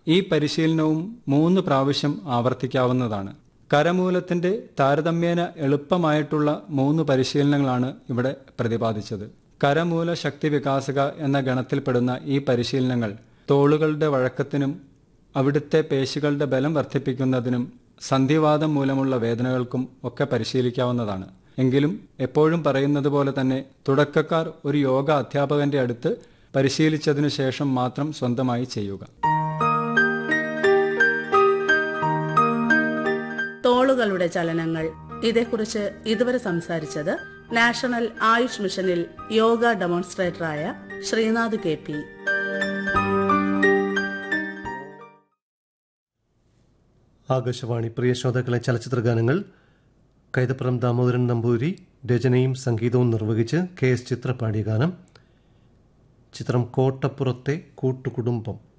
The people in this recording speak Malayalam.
ഈ പരിശീലനവും മൂന്ന് പ്രാവശ്യം ആവർത്തിക്കാവുന്നതാണ് കരമൂലത്തിന്റെ താരതമ്യേന എളുപ്പമായിട്ടുള്ള മൂന്ന് പരിശീലനങ്ങളാണ് ഇവിടെ പ്രതിപാദിച്ചത് കരമൂല ശക്തി വികാസക എന്ന ഗണത്തിൽപ്പെടുന്ന ഈ പരിശീലനങ്ങൾ തോളുകളുടെ വഴക്കത്തിനും അവിടുത്തെ പേശികളുടെ ബലം വർദ്ധിപ്പിക്കുന്നതിനും സന്ധിവാദം മൂലമുള്ള വേദനകൾക്കും ഒക്കെ പരിശീലിക്കാവുന്നതാണ് എങ്കിലും എപ്പോഴും പറയുന്നത് പോലെ തന്നെ തുടക്കക്കാർ ഒരു യോഗ അധ്യാപകന്റെ അടുത്ത് പരിശീലിച്ചതിനു ശേഷം മാത്രം സ്വന്തമായി ചെയ്യുക തോളുകളുടെ ചലനങ്ങൾ ഇതേക്കുറിച്ച് ഇതുവരെ സംസാരിച്ചത് നാഷണൽ ആയുഷ് മിഷനിൽ യോഗ ഡെമോൺസ്ട്രേറ്ററായ ശ്രീനാഥ് കെ പി ആകാശവാണി പ്രിയ ശ്രോതാക്കളെ ചലച്ചിത്ര ഗാനങ്ങൾ കൈതപ്പുറം ദാമോദരൻ നമ്പൂരി രചനയും സംഗീതവും നിർവഹിച്ച് കെ എസ് ചിത്ര പാടിയ ഗാനം ചിത്രം കോട്ടപ്പുറത്തെ കൂട്ടുകുടുംബം